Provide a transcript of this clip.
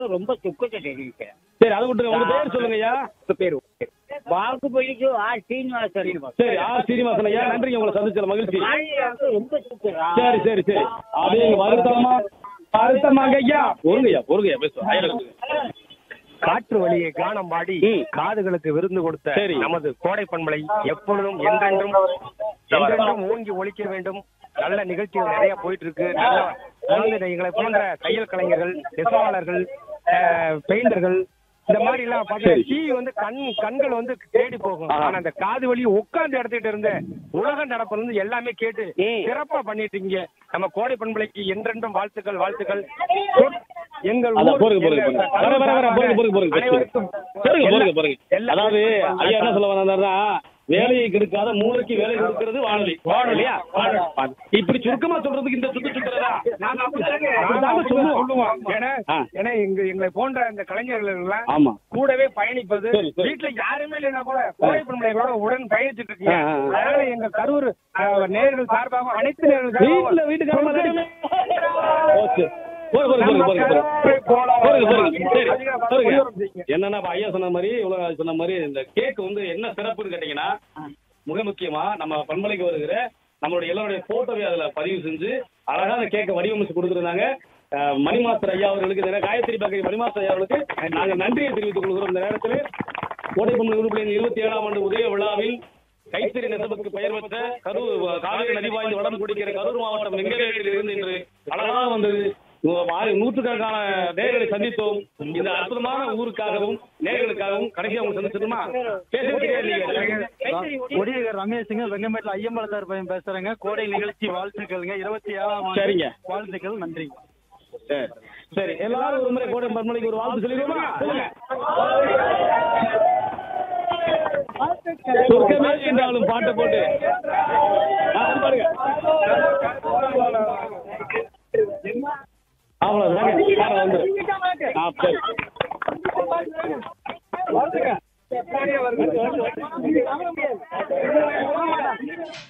ரொம்ப துக்கத்தை தெரிவிக்கிறேன் சரி அதை விட்டுருங்க உங்க பேர் சொல்லுங்க ஐயா பேர் வாக்குப்படிக்கு ஆர் சீனிவாசன் சரி ஆ சீனிவாசன் ஐயா நன்றிங்க உங்களை சந்திச்சல மகிழ்ச்சி மாநிலம் ரொம்ப துக்கம் சரி சரி சரி அப்படியே வருத்தமா வருத்தமாங்க ஐயா பொறுங்க ஐயா பொறுங்க ஐயா பேசுவோம் ஐயா பேசுங்க. காற்று வழியை கானம் பாடி ம். காதுகளுக்கு விருந்து கொடுத்த சரி. நமது கோடை பண்பலை எப்பொழுதும் என்றென்றும் என்றென்றும் ஓங்கி ஒழிக்க வேண்டும் நல்ல நிகழ்ச்சிகள் நிறைய போயிட்டு இருக்கு நல்ல அதாவது எங்களை போன்ற தையல் கலைஞர்கள் நெசவாளர்கள் அஹ், பெயிண்டர்கள் இந்த மாதிரி எல்லாம் பார்த்தீங்கன்னா டிவி வந்து கண் கண்கள் வந்து தேடி போகும் ஆனா அந்த காது வழி உட்கார்ந்து இடத்துட்டு இருந்த உலக நடப்புல இருந்து எல்லாமே கேட்டு ம். சிறப்பா பண்ணிட்டு இருக்கீங்க நம்ம கோடை பண்பலைக்கு என்றென்றும் வாழ்த்துக்கள் வாழ்த்துக்கள் எங்கள் அதான் ஊர், பொறுங்க பொறுங்க எங்கள் பொறுங்க வர வர வர பொறுங்க பொறுங்க பொறுங்க அனைவருக்கும் பொறுங்க பொறுங்க பொறுங்க எல்லா- அதாவது ஐயா என்ன சொல்ல வந்தாருன்னா வேலையை கெடுக்காத மூளைக்கு வேலை கொடுக்கிறது வானொலி வானொலியா இப்படி சுருக்கமா சொல்றதுக்கு இந்த சுத்து சுத்துறதா நாங்க அப்படிதாங்க அப்படிதாங்க நாங்க சொல்லுவோம். சொல்லுவோம். ஏன்னா ஆ. ஏன்னா எங்க எங்களை போன்ற இந்த கலைஞர்கள் எல்லாம் ஆமா கூடவே பயணிப்பது சரி, சரி. வீட்டுல யாருமே இல்லைன்னா கூட கோடை பண்பலைகளோட உடன் பயணிச்சுட்டு இருக்கீங்க ஆ, ஆ, ஆ. அதனால எங்க கரூர் அஹ், நேயர்கள் சார்பாக அனைத்து நேயர்கள் சார்பாகவும் வீட்டுல வீட்டுக்கார மாதிரி ஓகே போரு போரு போரு போரு போரு போல- போருங்க போருங்க சரி அதிகம் போருங்க அதிகம் செய்யுங்க. என்னன்னா இப்ப ஐயா சொன்ன மாதிரி இவ்வளவு சொன்ன மாதிரி இந்த கேக் வந்து என்ன சிறப்புன்னு கேட்டீங்கன்னா மிக முக்கியமா நம்ம பண்பலைக்கு வருகிற நம்மளுடைய எல்லாருடைய போட்டோவை அதுல பதிவு செஞ்சு அழகா அந்த கேக்கை வடிவமைச்சு கொடுத்துருந்தாங்க அஹ், மணிமாஸ்டர் ஐயா அவர்களுக்கு இந்த நேரம் காயத்ரி பக்கரி மணிமாஸ்டர் ஐயா அவர்களுக்கு நாங்கள் நன்றியை தெரிவித்துக் கொள்கிறோம் இந்த நேரத்தில் கோடை பொங்கல் உறுப்பினர் இருபத்தி ஏழாம் ஆண்டு உதய விழாவில் கைத்தறி நெசவுக்கு பெயர் பெற்ற கரூர் காவிரி நதி வாய்ந்து வடம் குடிக்கிற கரூர் மாவட்டம் வெங்கவேலியில் இருந்து இன்று அழகாக வந்தது நூ- ஆயிரம் நூற்றுக்கணக்கான நேர்களை சந்தித்தோம் இந்த அற்புதமான ஊருக்காகவும் நேர்களுக்காகவும் கடைசி அவங்க சந்திச்சிருமா கொடியகர் ரமேஷுங்க வெங்கமேட்டில் ஐயம்பலத்தார் பையன் பேசுறேங்க கோடை நிகழ்ச்சி வாழ்த்துக்கள்ங்க இருபத்தி ஏழாம் ஆண்டு சரிங்க. வாழ்த்துக்கள் நன்றி சரி சரி எல்லாரும் ஒரு முறை கோடை பன்மலைக்கு ஒரு வாழ்த்து சொல்லிடுவோமா சொல்லுங்க சொர்க்கமே என்றாலும் பாட்டை போட்டு ஆ, அது பாருங்க அவ்வளவுதாங்க பாரு வந்துரு. ஆ சரி